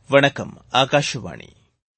வணக்கம் ஆகாஷவாணி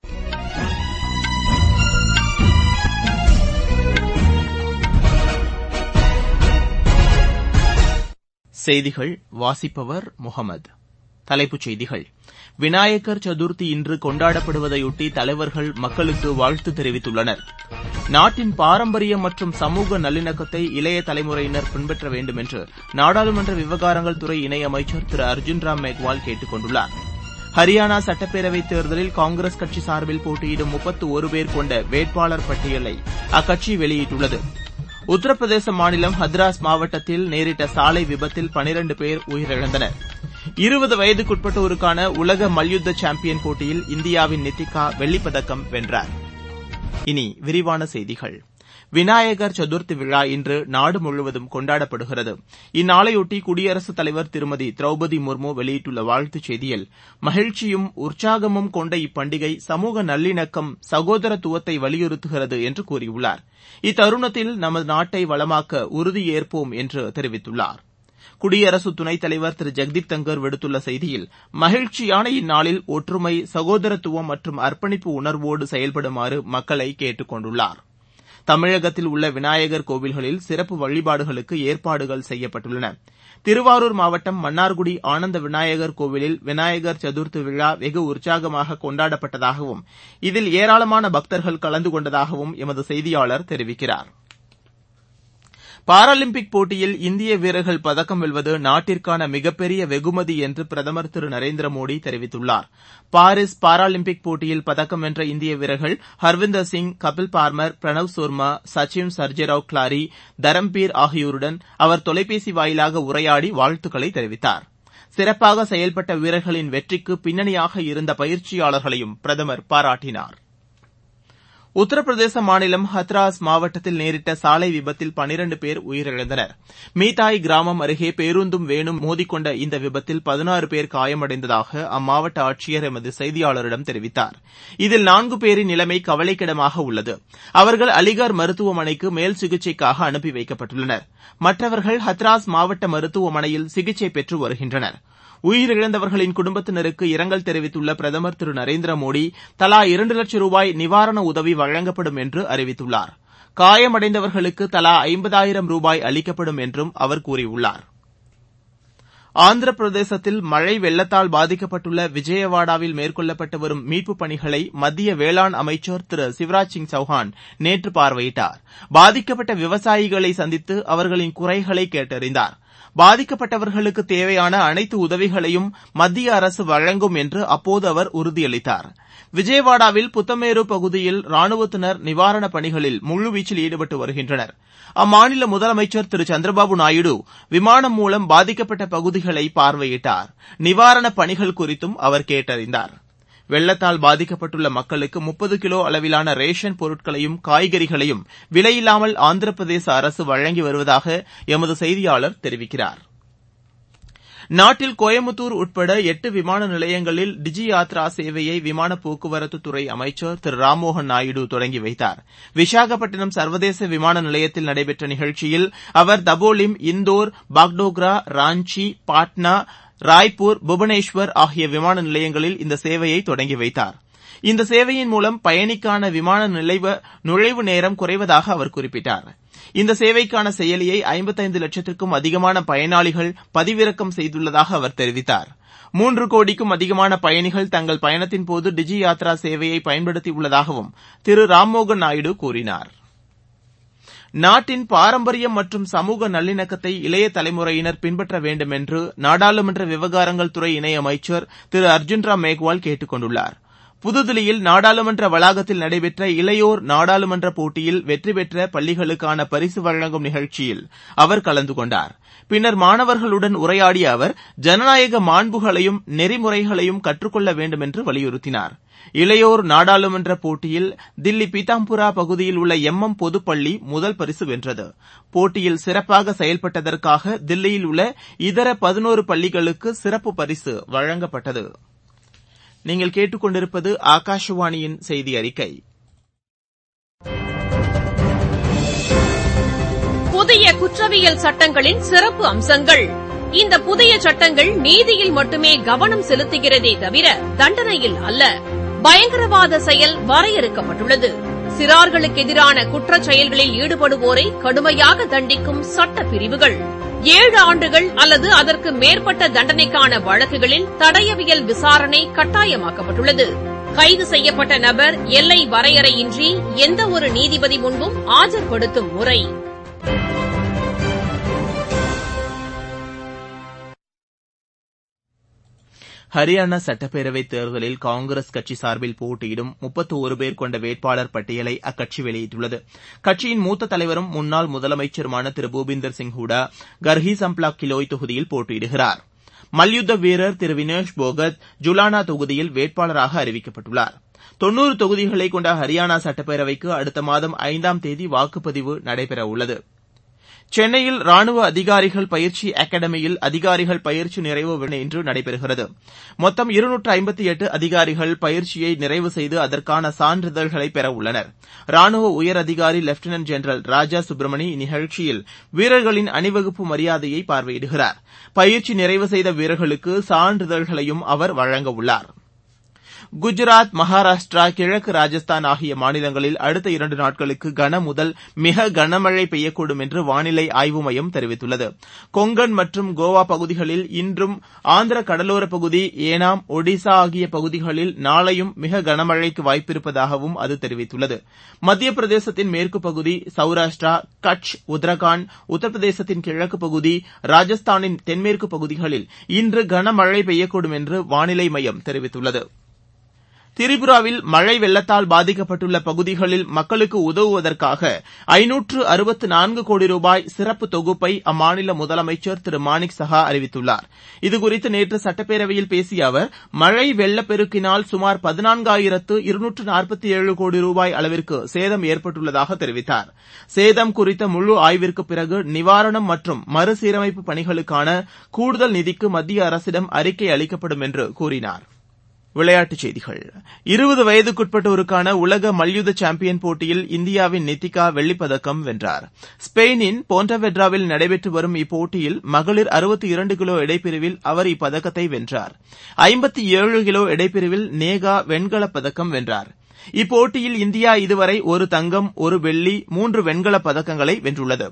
செய்திகள் வாசிப்பவர் முகமது தலைப்புச் செய்திகள் விநாயகர் சதுர்த்தி இன்று கொண்டாடப்படுவதையொட்டி தலைவர்கள் மக்களுக்கு வாழ்த்து தெரிவித்துள்ளனர் நாட்டின் பாரம்பரியம் மற்றும் சமூக நல்லிணக்கத்தை இளைய தலைமுறையினர் பின்பற்ற வேண்டும் என்று நாடாளுமன்ற விவகாரங்கள் துறை இணையமைச்சர் திரு அர்ஜுன் ராம் மேக்வால் கேட்டுக் கொண்டுள்ளார் ஹரியானா சட்டப்பேரவைத் தேர்தலில் காங்கிரஸ் கட்சி சார்பில் போட்டியிடும் முப்பத்து ஒரு பேர் கொண்ட வேட்பாளர் பட்டியலை அக்கட்சி வெளியிட்டுள்ளது உத்தரப்பிரதேச மாநிலம் ஹத்ராஸ் மாவட்டத்தில் நேரிட்ட சாலை விபத்தில் பனிரண்டு பேர் உயிரிழந்தனர் இருபது வயதுக்குட்பட்டோருக்கான உலக மல்யுத்த சாம்பியன் போட்டியில் இந்தியாவின் நித்திகா வெள்ளிப்பதக்கம் வென்றார் இனி விரிவான செய்திகள் விநாயகர் சதுர்த்தி விழா இன்று நாடு முழுவதும் கொண்டாடப்படுகிறது இந்நாளையொட்டி குடியரசுத் தலைவர் திருமதி திரௌபதி முர்மு வெளியிட்டுள்ள வாழ்த்துச் செய்தியில் மகிழ்ச்சியும் உற்சாகமும் கொண்ட இப்பண்டிகை சமூக நல்லிணக்கம் சகோதரத்துவத்தை வலியுறுத்துகிறது என்று கூறியுள்ளார் இத்தருணத்தில் நமது நாட்டை வளமாக்க உறுதியேற்போம் என்று தெரிவித்துள்ளார் குடியரசு துணைத் தலைவர் திரு ஜெக்தீப் தங்கர் விடுத்துள்ள செய்தியில் மகிழ்ச்சியான இந்நாளில் ஒற்றுமை சகோதரத்துவம் மற்றும் அர்ப்பணிப்பு உணர்வோடு செயல்படுமாறு மக்களை கேட்டுக் கொண்டுள்ளார் தமிழகத்தில் உள்ள விநாயகர் கோவில்களில் சிறப்பு வழிபாடுகளுக்கு ஏற்பாடுகள் செய்யப்பட்டுள்ளன திருவாரூர் மாவட்டம் மன்னார்குடி ஆனந்த விநாயகர் கோவிலில் விநாயகர் சதுர்த்தி விழா வெகு உற்சாகமாக கொண்டாடப்பட்டதாகவும் இதில் ஏராளமான பக்தர்கள் கலந்து கொண்டதாகவும் எமது செய்தியாளர் தெரிவிக்கிறார் பாராலிம்பிக் போட்டியில் இந்திய வீரர்கள் பதக்கம் வெல்வது நாட்டிற்கான மிகப்பெரிய வெகுமதி என்று பிரதமர் திரு நரேந்திர மோடி தெரிவித்துள்ளார் பாரிஸ் பாராலிம்பிக் போட்டியில் பதக்கம் வென்ற இந்திய வீரர்கள் ஹர்விந்தர் சிங் கபில் பார்மர் பிரணவ் சோர்மா சச்சின் சர்ஜேராவ் கிளாரி தரம்பீர் ஆகியோருடன் அவர் தொலைபேசி வாயிலாக உரையாடி வாழ்த்துக்களை தெரிவித்தார் சிறப்பாக செயல்பட்ட வீரர்களின் வெற்றிக்கு பின்னணியாக இருந்த பயிற்சியாளர்களையும் பிரதமர் பாராட்டினார் உத்தரப்பிரதேச மாநிலம் ஹத்ராஸ் மாவட்டத்தில் நேரிட்ட சாலை விபத்தில் பனிரண்டு பேர் உயிரிழந்தனர் மீதாய் கிராமம் அருகே பேருந்தும் வேனும் மோதிக்கொண்ட இந்த விபத்தில் பதினாறு பேர் காயமடைந்ததாக அம்மாவட்ட ஆட்சியர் எமது செய்தியாளரிடம் தெரிவித்தார் இதில் நான்கு பேரின் நிலைமை கவலைக்கிடமாக உள்ளது அவர்கள் அலிகார் மருத்துவமனைக்கு மேல் சிகிச்சைக்காக அனுப்பி வைக்கப்பட்டுள்ளனர் மற்றவர்கள் ஹத்ராஸ் மாவட்ட மருத்துவமனையில் சிகிச்சை பெற்று வருகின்றனர் உயிரிழந்தவர்களின் குடும்பத்தினருக்கு இரங்கல் தெரிவித்துள்ள பிரதமர் திரு நரேந்திர மோடி தலா இரண்டு லட்சம் ரூபாய் நிவாரண உதவி வழங்கப்படும் என்று அறிவித்துள்ளார் காயமடைந்தவர்களுக்கு தலா ஐம்பதாயிரம் ரூபாய் அளிக்கப்படும் என்றும் அவர் கூறியுள்ளார் ஆந்திர பிரதேசத்தில் மழை வெள்ளத்தால் பாதிக்கப்பட்டுள்ள விஜயவாடாவில் மேற்கொள்ளப்பட்டு வரும் மீட்புப் பணிகளை மத்திய வேளாண் அமைச்சர் திரு சிவராஜ் சிங் சௌஹான் நேற்று பார்வையிட்டார் பாதிக்கப்பட்ட விவசாயிகளை சந்தித்து அவர்களின் குறைகளை கேட்டறிந்தார் பாதிக்கப்பட்டவர்களுக்கு தேவையான அனைத்து உதவிகளையும் மத்திய அரசு வழங்கும் என்று அப்போது அவர் உறுதியளித்தார் விஜயவாடாவில் புத்தமேரு பகுதியில் ராணுவத்தினர் நிவாரணப் பணிகளில் முழுவீச்சில் ஈடுபட்டு வருகின்றனர் அம்மாநில முதலமைச்சர் திரு சந்திரபாபு நாயுடு விமானம் மூலம் பாதிக்கப்பட்ட பகுதிகளை பார்வையிட்டார் நிவாரணப் பணிகள் குறித்தும் அவர் கேட்டறிந்தார் வெள்ளத்தால் பாதிக்கப்பட்டுள்ள மக்களுக்கு முப்பது கிலோ அளவிலான ரேஷன் பொருட்களையும் காய்கறிகளையும் விலையில்லாமல் ஆந்திர பிரதேச அரசு வழங்கி வருவதாக எமது செய்தியாளர் தெரிவிக்கிறார் நாட்டில் கோயம்புத்தூர் உட்பட எட்டு விமான நிலையங்களில் டிஜி யாத்ரா சேவையை விமான போக்குவரத்துத்துறை அமைச்சர் திரு ராம்மோகன் நாயுடு தொடங்கி வைத்தார் விசாகப்பட்டினம் சர்வதேச விமான நிலையத்தில் நடைபெற்ற நிகழ்ச்சியில் அவர் தபோலிம் இந்தோர் பாக்டோக்ரா ராஞ்சி பாட்னா ராய்ப்பூர் புவனேஸ்வர் ஆகிய விமான நிலையங்களில் இந்த சேவையை தொடங்கி வைத்தார் இந்த சேவையின் மூலம் பயணிக்கான விமான நுழைவு நேரம் குறைவதாக அவர் குறிப்பிட்டார் இந்த சேவைக்கான செயலியை ஐம்பத்தைந்து லட்சத்திற்கும் அதிகமான பயனாளிகள் பதிவிறக்கம் செய்துள்ளதாக அவர் தெரிவித்தார் மூன்று கோடிக்கும் அதிகமான பயணிகள் தங்கள் பயணத்தின்போது டிஜி யாத்ரா சேவையை பயன்படுத்தியுள்ளதாகவும் திரு ராம்மோகன் நாயுடு கூறினார் நாட்டின் பாரம்பரியம் மற்றும் சமூக நல்லிணக்கத்தை இளைய தலைமுறையினர் பின்பற்ற வேண்டும் என்று நாடாளுமன்ற விவகாரங்கள் துறை இணையமைச்சர் திரு அர்ஜுன் ராம் மேக்வால் கேட்டுக் கொண்டுள்ளார் புதுதில்லியில் நாடாளுமன்ற வளாகத்தில் நடைபெற்ற இளையோர் நாடாளுமன்ற போட்டியில் வெற்றி பெற்ற பள்ளிகளுக்கான பரிசு வழங்கும் நிகழ்ச்சியில் அவர் கலந்து கொண்டார் பின்னர் மாணவர்களுடன் உரையாடிய அவர் ஜனநாயக மாண்புகளையும் நெறிமுறைகளையும் கற்றுக்கொள்ள வேண்டும் என்று வலியுறுத்தினார் இளையோர் நாடாளுமன்ற போட்டியில் தில்லி பீதாம்புரா பகுதியில் உள்ள எம் எம் பொதுப்பள்ளி முதல் பரிசு வென்றது போட்டியில் சிறப்பாக செயல்பட்டதற்காக தில்லியில் உள்ள இதர பதினோரு பள்ளிகளுக்கு சிறப்பு பரிசு வழங்கப்பட்டது நீங்கள் கேட்டுக்கொண்டிருப்பது ஆகாஷவாணியின் செய்தி அறிக்கை புதிய குற்றவியல் சட்டங்களின் சிறப்பு அம்சங்கள் இந்த புதிய சட்டங்கள் நீதியில் மட்டுமே கவனம் செலுத்துகிறதே தவிர தண்டனையில் அல்ல பயங்கரவாத செயல் வரையறுக்கப்பட்டுள்ளது சிறார்களுக்கு எதிரான குற்றச் செயல்களில் ஈடுபடுவோரை கடுமையாக தண்டிக்கும் சட்ட பிரிவுகள் ஏழு ஆண்டுகள் அல்லது அதற்கு மேற்பட்ட தண்டனைக்கான வழக்குகளில் தடயவியல் விசாரணை கட்டாயமாக்கப்பட்டுள்ளது கைது செய்யப்பட்ட நபர் எல்லை வரையறையின்றி எந்த ஒரு நீதிபதி முன்பும் ஆஜர்படுத்தும் முறை ஹரியானா சட்டப்பேரவைத் தேர்தலில் காங்கிரஸ் கட்சி சார்பில் போட்டியிடும் முப்பத்தோரு பேர் கொண்ட வேட்பாளர் பட்டியலை அக்கட்சி வெளியிட்டுள்ளது கட்சியின் மூத்த தலைவரும் முன்னாள் முதலமைச்சருமான திரு பூபிந்தர் சிங் ஹூடா கர்ஹி சம்ப்லா கிலோய் தொகுதியில் போட்டியிடுகிறார் மல்யுத்த வீரர் திரு வினேஷ் போகத் ஜுலானா தொகுதியில் வேட்பாளராக அறிவிக்கப்பட்டுள்ளார் தொன்னூறு தொகுதிகளை கொண்ட ஹரியானா சட்டப்பேரவைக்கு அடுத்த மாதம் ஐந்தாம் தேதி வாக்குப்பதிவு நடைபெறவுள்ளது சென்னையில் ராணுவ அதிகாரிகள் பயிற்சி அகாடமியில் அதிகாரிகள் பயிற்சி நிறைவு விழா இன்று நடைபெறுகிறது மொத்தம் இருநூற்று ஐம்பத்தி எட்டு அதிகாரிகள் பயிற்சியை நிறைவு செய்து அதற்கான சான்றிதழ்களை பெற உள்ளனர் ராணுவ உயர் அதிகாரி லெப்டினன்ட் ஜெனரல் ராஜா சுப்பிரமணி இந்நிகழ்ச்சியில் வீரர்களின் அணிவகுப்பு மரியாதையை பார்வையிடுகிறார் பயிற்சி நிறைவு செய்த வீரர்களுக்கு சான்றிதழ்களையும் அவர் வழங்கவுள்ளார் குஜராத் மகாராஷ்டிரா கிழக்கு ராஜஸ்தான் ஆகிய மாநிலங்களில் அடுத்த இரண்டு நாட்களுக்கு கன முதல் மிக கனமழை பெய்யக்கூடும் என்று வானிலை ஆய்வு மையம் தெரிவித்துள்ளது கொங்கன் மற்றும் கோவா பகுதிகளில் இன்றும் ஆந்திர கடலோரப் பகுதி ஏனாம் ஒடிசா ஆகிய பகுதிகளில் நாளையும் மிக கனமழைக்கு வாய்ப்பிருப்பதாகவும் அது தெரிவித்துள்ளது மத்திய பிரதேசத்தின் மேற்குப் பகுதி சௌராஷ்டிரா கட்ச் உத்தரகாண்ட் உத்தரப்பிரதேசத்தின் கிழக்குப் பகுதி ராஜஸ்தானின் தென்மேற்குப் பகுதிகளில் இன்று கனமழை பெய்யக்கூடும் என்று வானிலை மையம் தெரிவித்துள்ளது திரிபுராவில் மழை வெள்ளத்தால் பாதிக்கப்பட்டுள்ள பகுதிகளில் மக்களுக்கு உதவுவதற்காக ஐநூற்று அறுபத்து நான்கு கோடி ரூபாய் சிறப்பு தொகுப்பை அம்மாநில முதலமைச்சர் திரு மாணிக் சஹா அறிவித்துள்ளார் இதுகுறித்து நேற்று சட்டப்பேரவையில் பேசிய அவர் மழை வெள்ளப்பெருக்கினால் சுமார் பதினான்காயிரத்து இருநூற்று நாற்பத்தி ஏழு கோடி ரூபாய் அளவிற்கு சேதம் ஏற்பட்டுள்ளதாக தெரிவித்தார் சேதம் குறித்த முழு ஆய்விற்கு பிறகு நிவாரணம் மற்றும் மறுசீரமைப்பு பணிகளுக்கான கூடுதல் நிதிக்கு மத்திய அரசிடம் அறிக்கை அளிக்கப்படும் என்று கூறினார் விளையாட்டுச் செய்திகள் இருபது வயதுக்குட்பட்டோருக்கான உலக மல்யுத்த சாம்பியன் போட்டியில் இந்தியாவின் நித்திகா வெள்ளிப்பதக்கம் வென்றார் ஸ்பெயினின் போன்டவெட்ராவில் நடைபெற்று வரும் இப்போட்டியில் மகளிர் அறுபத்தி இரண்டு கிலோ எடைப்பிரிவில் அவர் இப்பதக்கத்தை வென்றார் ஐம்பத்தி ஏழு கிலோ எடைப்பிரிவில் நேகா வெண்கலப் பதக்கம் வென்றார் இப்போட்டியில் இந்தியா இதுவரை ஒரு தங்கம் ஒரு வெள்ளி மூன்று வெண்கலப் பதக்கங்களை வென்றுள்ளது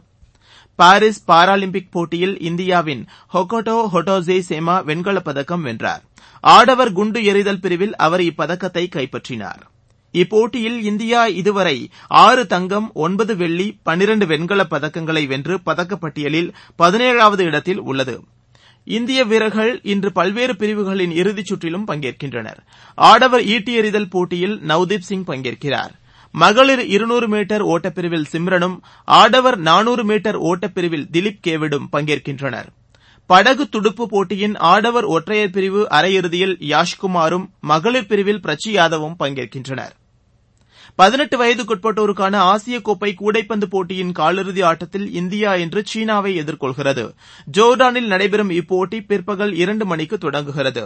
பாரிஸ் பாராலிம்பிக் போட்டியில் இந்தியாவின் ஹொகோட்டோ ஹொட்டோசே சேமா வெண்கலப் பதக்கம் வென்றார் ஆடவர் குண்டு எறிதல் பிரிவில் அவர் இப்பதக்கத்தை கைப்பற்றினார் இப்போட்டியில் இந்தியா இதுவரை ஆறு தங்கம் ஒன்பது வெள்ளி பன்னிரண்டு வெண்கலப் பதக்கங்களை வென்று பதக்கப்பட்டியலில் பதினேழாவது இடத்தில் உள்ளது இந்திய வீரர்கள் இன்று பல்வேறு பிரிவுகளின் இறுதிச் சுற்றிலும் பங்கேற்கின்றனர் ஆடவர் ஈட்டி எறிதல் போட்டியில் நவ்தீப் சிங் பங்கேற்கிறார் மகளிர் இருநூறு மீட்டர் ஓட்டப்பிரிவில் சிம்ரனும் ஆடவர் நானூறு மீட்டர் ஓட்டப்பிரிவில் திலீப் கேவிடும் பங்கேற்கின்றனர் படகு துடுப்பு போட்டியின் ஆடவர் ஒற்றையர் பிரிவு அரையிறுதியில் யாஷ்குமாரும் மகளிர் பிரிவில் பிரச்சி யாதவும் பங்கேற்கின்றனர் பதினெட்டு வயதுக்குட்பட்டோருக்கான ஆசிய கோப்பை கூடைப்பந்து போட்டியின் காலிறுதி ஆட்டத்தில் இந்தியா இன்று சீனாவை எதிர்கொள்கிறது ஜோர்டானில் நடைபெறும் இப்போட்டி பிற்பகல் இரண்டு மணிக்கு தொடங்குகிறது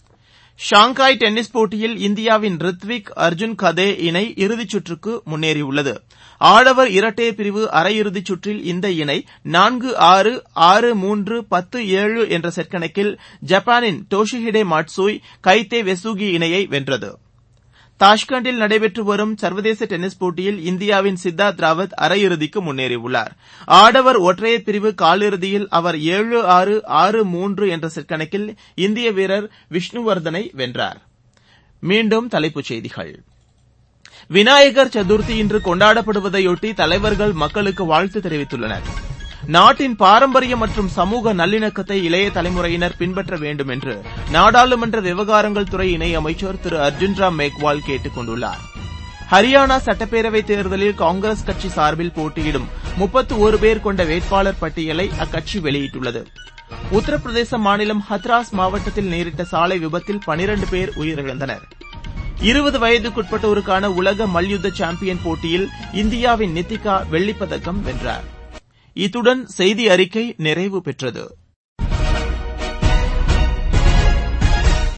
ஷாங்காய் டென்னிஸ் போட்டியில் இந்தியாவின் ரித்விக் அர்ஜுன் கதே இணை இறுதிச் சுற்றுக்கு முன்னேறியுள்ளது ஆடவர் இரட்டையர் பிரிவு அரையிறுதிச் சுற்றில் இந்த இணை நான்கு ஆறு ஆறு மூன்று பத்து ஏழு என்ற செட் கணக்கில் ஜப்பானின் டோஷிஹிடே மாட்சூய் கைத்தே வெசுகி இணையை வென்றது தாஷ்கண்டில் நடைபெற்று வரும் சர்வதேச டென்னிஸ் போட்டியில் இந்தியாவின் சித்தார்த் ராவத் அரையிறுதிக்கு முன்னேறியுள்ளார் ஆடவர் ஒற்றையர் பிரிவு காலிறுதியில் அவர் ஏழு ஆறு ஆறு மூன்று என்ற செட் கணக்கில் இந்திய வீரர் விஷ்ணுவர்தனை வென்றார் மீண்டும் தலைப்புச் செய்திகள் விநாயகர் சதுர்த்தி இன்று கொண்டாடப்படுவதையொட்டி தலைவர்கள் மக்களுக்கு வாழ்த்து தெரிவித்துள்ளனர் நாட்டின் பாரம்பரிய மற்றும் சமூக நல்லிணக்கத்தை இளைய தலைமுறையினர் பின்பற்ற வேண்டும் என்று நாடாளுமன்ற விவகாரங்கள் துறை இணையமைச்சர் திரு அர்ஜுன் ராம் மேக்வால் கேட்டுக் கொண்டுள்ளார் ஹரியானா சட்டப்பேரவைத் தேர்தலில் காங்கிரஸ் கட்சி சார்பில் போட்டியிடும் முப்பத்து ஒரு பேர் கொண்ட வேட்பாளர் பட்டியலை அக்கட்சி வெளியிட்டுள்ளது உத்தரப்பிரதேச மாநிலம் ஹத்ராஸ் மாவட்டத்தில் நேரிட்ட சாலை விபத்தில் பனிரண்டு பேர் உயிரிழந்தனர் இருபது வயதுக்குட்பட்டோருக்கான உலக மல்யுத்த சாம்பியன் போட்டியில் இந்தியாவின் நித்திகா வெள்ளிப்பதக்கம் வென்றார் இத்துடன் செய்தி அறிக்கை நிறைவு பெற்றது